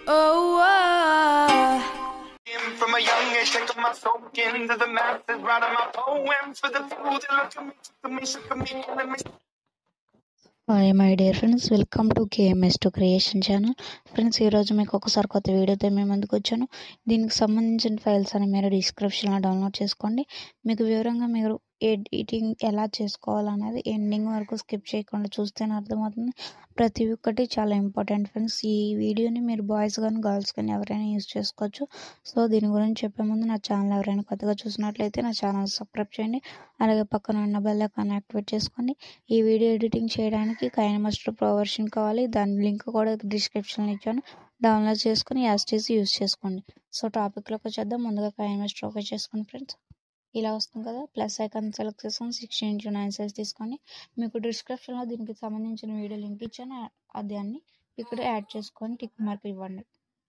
Oh, ah. From a young age, taking my soul into the masses, writing my poems for the few that look at me, took at me, shook at me, and let me hi my dear friends welcome to KMS two creation channel friends ఈరోజు మీకు ఒకసారి కొత్త వీడియోతో మేము ముందుకు వచ్చాను దీనికి సంబంధించిన ఫైల్స్ అని మీరు డిస్క్రిప్షన్లో డౌన్లోడ్ చేసుకోండి మీకు వివరంగా మీరు ఎడిటింగ్ ఎలా చేసుకోవాలనేది ఎండింగ్ వరకు స్కిప్ చేయకుండా చూస్తేనే అర్థమవుతుంది ప్రతి ఒక్కటి చాలా ఇంపార్టెంట్ ఫ్రెండ్స్ ఈ వీడియోని మీరు బాయ్స్ కానీ గర్ల్స్ కానీ ఎవరైనా యూజ్ చేసుకోవచ్చు సో దీని గురించి చెప్పే ముందు నా ఛానల్ ఎవరైనా కొత్తగా చూసినట్లయితే నా ఛానల్ సబ్స్క్రైబ్ చేయండి అలాగే పక్కన ఉన్న బెల్ ఐకాన్ యాక్టివేట్ చేసుకోండి ఈ వీడియో ఎడిటింగ్ చేయడానికి కైనమాస్టర్ ప్రో వర్షన్ కావాలి దాని లింక్ కూడా డిస్క్రిప్షన్లో ఇచ్చాను డౌన్లోడ్ చేసుకుని యాస్టీస్ యూస్ చేసుకోండి సో టాపిక్లోకి వచ్చేద్దాం ముందుగా కైనమాస్టర్ ఓకే చేసుకోండి ఫ్రెండ్స్ ఇలా వస్తుంది కదా ప్లస్ ఐకాన్ సెలెక్ట్ చేసుకొని సిక్స్టీన్ ఇంటూ నైన్ సైజ్ తీసుకోండి మీకు డిస్క్రిప్షన్లో దీనికి సంబంధించిన వీడియో లింక్ ఇచ్చాను ఆ- దాన్ని ఇక్కడ యాడ్ చేసుకొని టిక్ మార్క్ ఇవ్వండి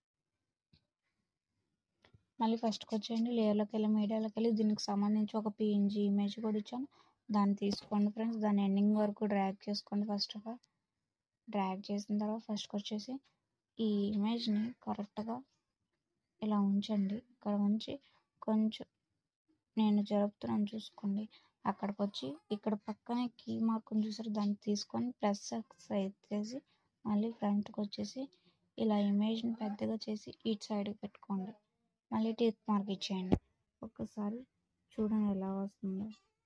మళ్ళీ ఫస్ట్కి వచ్చేయండి లేయర్లోకి వెళ్ళి మీడియాలోకి వెళ్ళి దీనికి సంబంధించి ఒక పిఎన్జీ ఇమేజ్ కూడా ఇచ్చాను దాన్ని తీసుకోండి ఫ్రెండ్స్ దాని ఎండింగ్ వరకు డ్రాగ్ చేసుకోండి ఫస్ట్ ఆఫ్ ఆల్ డ్రాగ్ చేసిన తర్వాత ఫస్ట్కి వచ్చేసి ఈ ఇమేజ్ని కరెక్ట్గా ఇలా ఉంచండి ఇక్కడ ఉంచి కొంచెం నేను జరుపుతున్నాను చూసుకోండి అక్కడికి వచ్చి ఇక్కడ పక్కనే కీ మార్క్ చూసారు దాన్ని తీసుకొని ప్లస్ చేసి మళ్ళీ ఫ్రంట్కి వచ్చేసి ఇలా ఇమేజ్ని పెద్దగా చేసి ఇటు సైడ్కి పెట్టుకోండి మళ్ళీ టిక్ మార్క్ ఇచ్చేయండి ఒక్కసారి చూడండి ఎలా వస్తుందో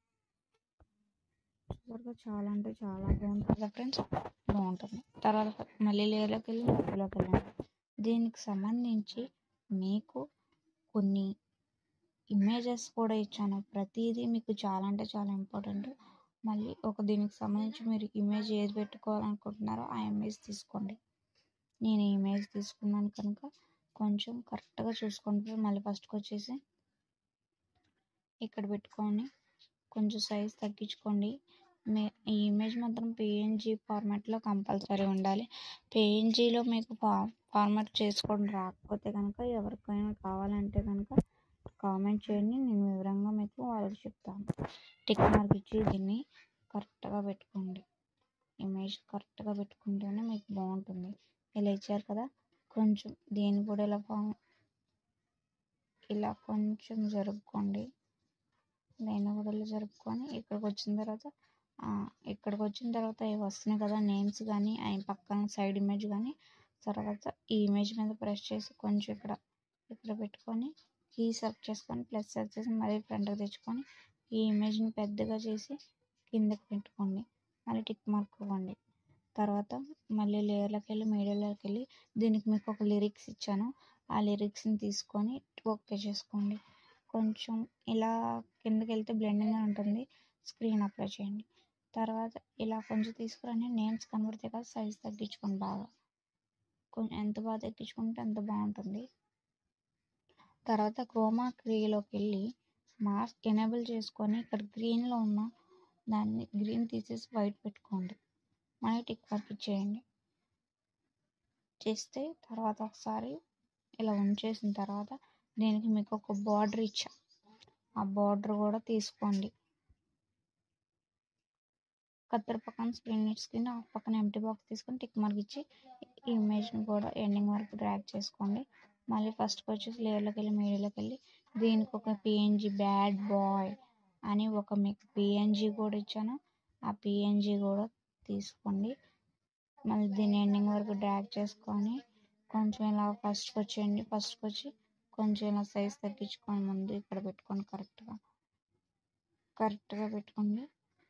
చూసారుగా చాలా అంటే చాలా బాగుంటుంది కదా ఫ్రెండ్స్ బాగుంటుంది తర్వాత మళ్ళీ లేయర్లోకి వెళ్ళి మధ్యలోకి వెళ్ళండి దీనికి సంబంధించి మీకు కొన్ని ఇమేజెస్ కూడా ఇచ్చాను ప్రతిదీ మీకు చాలా అంటే చాలా ఇంపార్టెంట్ మళ్ళీ ఒక దీనికి సంబంధించి మీరు ఇమేజ్ ఏది పెట్టుకోవాలనుకుంటున్నారో ఆ ఇమేజ్ తీసుకోండి నేను ఈ ఇమేజ్ తీసుకున్నాను కనుక కొంచెం కరెక్ట్గా చూసుకోండి మళ్ళీ ఫస్ట్కి వచ్చేసి ఇక్కడ పెట్టుకొని కొంచెం సైజ్ తగ్గించుకోండి మే ఈ ఇమేజ్ మాత్రం పిఎన్జీ ఫార్మాట్లో కంపల్సరీ ఉండాలి పిఎన్జీలో మీకు ఫా ఫార్మాట్ చేసుకోవడం రాకపోతే కనుక ఎవరికైనా కావాలంటే కనుక కామెంట్ చేయండి నేను వివరంగా మీకు వాళ్ళకి చెప్తాను టిక్ మార్క్ ఇచ్చి దీన్ని కరెక్ట్గా పెట్టుకోండి ఇమేజ్ కరెక్ట్గా పెట్టుకుంటేనే మీకు బాగుంటుంది ఇలా ఇచ్చారు కదా కొంచెం దీన్ని కూడా ఇలా ఫామ్ ఇలా కొంచెం జరుపుకోండి దీన్ని కూడా ఇలా జరుపుకొని ఇక్కడికి వచ్చిన తర్వాత ఆ, ఇక్కడికి వచ్చిన తర్వాత ఇవి వస్తున్నాయి కదా నేమ్స్ కానీ ఆయన పక్కన సైడ్ ఇమేజ్ కానీ తర్వాత ఈ ఇమేజ్ మీద ప్రెస్ చేసి కొంచెం ఇక్కడ ఇక్కడ పెట్టుకొని కీ సెలెక్ట్ చేసుకొని ప్లస్ సెలెక్ట్ చేసి మళ్ళీ ఫ్రంట్కి తెచ్చుకొని ఈ ఇమేజ్ని పెద్దగా చేసి కిందకి పెట్టుకోండి మళ్ళీ టిక్ మార్క్ ఇవ్వండి తర్వాత మళ్ళీ లేయర్లోకి వెళ్ళి మీడియాలోకి వెళ్ళి దీనికి మీకు ఒక లిరిక్స్ ఇచ్చాను ఆ లిరిక్స్ని తీసుకొని ఓకే చేసుకోండి కొంచెం ఇలా కిందకి వెళ్తే బ్లెండింగ్ ఉంటుంది స్క్రీన్ అప్లై చేయండి తర్వాత ఇలా కొంచెం తీసుకురండి నేమ్స్ కనబడితే కదా సైజ్ తగ్గించుకోండి బాగా కొంచెం ఎంత బాగా తగ్గించుకుంటే అంత బాగుంటుంది తర్వాత క్రోమా క్రీలోకి వెళ్ళి మాస్క్ ఎనేబుల్ చేసుకొని ఇక్కడ గ్రీన్లో ఉన్న దాన్ని గ్రీన్ తీసేసి వైట్ పెట్టుకోండి మళ్ళీ టిక్ మార్క్ ఇచ్చేయండి చేస్తే తర్వాత ఒకసారి ఇలా ఉంచేసిన తర్వాత దీనికి మీకు ఒక బార్డర్ ఇచ్చా ఆ బార్డర్ కూడా తీసుకోండి కత్తెర పక్కన స్క్రీన్ స్క్రీన్ ఆ పక్కన ఎంటీ బాక్స్ తీసుకొని టిక్ మార్క్ ఇచ్చి ఈ ఇమేజ్ని కూడా ఎండింగ్ వరకు డ్రాగ్ చేసుకోండి మళ్ళీ ఫస్ట్కి వచ్చేసి లేయర్లోకి వెళ్ళి మీడియాలోకి వెళ్ళి దీనికి ఒక పిఎన్జి బ్యాడ్ బాయ్ అని ఒక మీకు పిఎన్జి కూడా ఇచ్చాను ఆ పిఎన్జి కూడా తీసుకోండి మళ్ళీ దీన్ని ఎండింగ్ వరకు డ్రాగ్ చేసుకొని కొంచెం ఇలా ఫస్ట్కి వచ్చేయండి ఫస్ట్కి వచ్చి కొంచెం ఇలా సైజ్ తగ్గించుకొని ముందు ఇక్కడ పెట్టుకోండి కరెక్ట్గా కరెక్ట్గా పెట్టుకోండి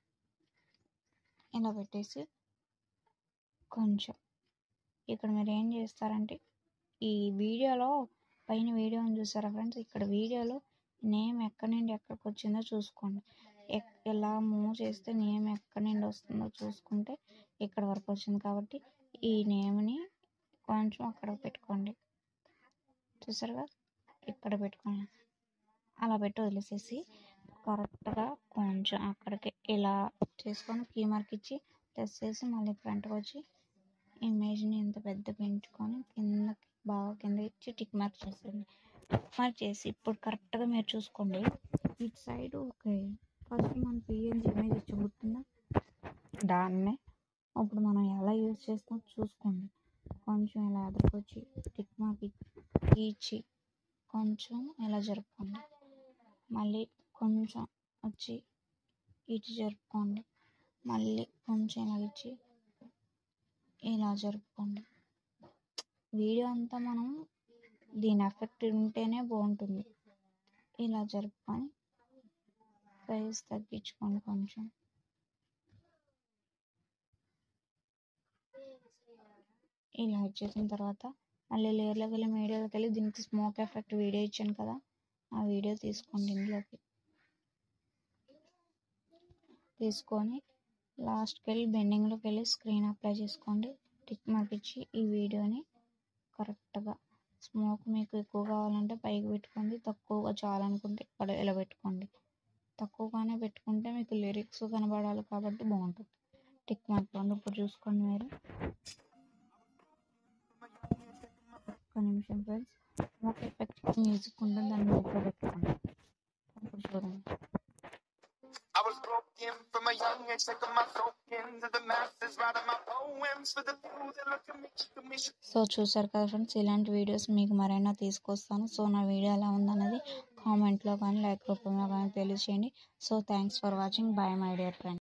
ఇలా పెట్టేసి కొంచెం ఇక్కడ మీరు ఏం చేస్తారంటే ఈ వీడియోలో పైన వీడియోని చూసారా ఫ్రెండ్స్ ఇక్కడ వీడియోలో నేమ్ ఎక్కడి నుండి ఎక్కడికి వచ్చిందో చూసుకోండి ఎక్- ఎలా మూవ్ చేస్తే నేమ్ ఎక్కడి నుండి వస్తుందో చూసుకుంటే ఇక్కడ వరకు వచ్చింది కాబట్టి ఈ నేమ్ని కొంచెం అక్కడ పెట్టుకోండి చూసారుగా ఇక్కడ పెట్టుకోండి అలా పెట్టి వదిలేసేసి కరెక్ట్గా కొంచెం అక్కడికి ఇలా చేసుకొని కీ మార్క్ ఇచ్చి ప్రెస్ చేసి మళ్ళీ ఫ్రంట్కి వచ్చి ఇమేజ్ని ఇంత పెద్ద పెంచుకొని కిందకి బాగా కింద ఇచ్చి టిక్ మార్క్ చేసేయండి టిక్ మార్క్ చేసి ఇప్పుడు కరెక్ట్గా మీరు చూసుకోండి ఇటు సైడ్ ఓకే ఫస్ట్ మనం పిఎన్జీ ఇమేజ్ ఇచ్చి గుర్తుందా దాన్నే అప్పుడు మనం ఎలా యూజ్ చేస్తాం చూసుకోండి కొంచెం ఇలా ఎదురుకొచ్చి టిక్ మార్క్ ఇచ్చి కొంచెం ఇలా జరుపుకోండి మళ్ళీ కొంచెం వచ్చి ఇటు జరుపుకోండి మళ్ళీ కొంచెం ఇలా ఇచ్చి ఇలా జరుపుకోండి వీడియో అంతా మనం దీని ఎఫెక్ట్ ఉంటేనే బాగుంటుంది ఇలా జరుపుకొని సైజ్ తగ్గించుకోండి కొంచెం ఇలా వచ్చేసిన తర్వాత మళ్ళీ లేయర్లోకి వెళ్ళి మీడియాలోకి వెళ్ళి దీనికి స్మోక్ ఎఫెక్ట్ వీడియో ఇచ్చాను కదా ఆ వీడియో తీసుకోండి ఇందులోకి తీసుకొని లాస్ట్కి వెళ్ళి బెండింగ్లోకి వెళ్ళి స్క్రీన్ అప్లై చేసుకోండి టిక్ మార్క్ ఇచ్చి ఈ వీడియోని కరెక్ట్గా స్మోక్ మీకు ఎక్కువ కావాలంటే పైకి పెట్టుకోండి తక్కువగా చాలనుకుంటే ఇక్కడ ఇలా పెట్టుకోండి తక్కువగానే పెట్టుకుంటే మీకు లిరిక్స్ కనబడాలి కాబట్టి బాగుంటుంది టిక్ మార్క్ ఉంది ఇప్పుడు చూసుకోండి మీరు ఒక్క నిమిషం ఫ్రెండ్స్ స్మోక్ ఎఫెక్ట్ మ్యూజిక్ ఉంటుంది దాన్ని మ్యూట్లో పెట్టుకోండి ఇప్పుడు చూడండి I was broken from a young age, taking my soak into the masses, writing my poems for the few that look at me, look at me. So చూసారు కదా friends ఇలాంటి videos మీకు మరైనా తీసుకొస్తాను సో నా వీడియో ఎలా ఉందన్నది కామెంట్లో కానీ like రూపంలో కానీ తెలియచేయండి so thanks for watching bye my dear friend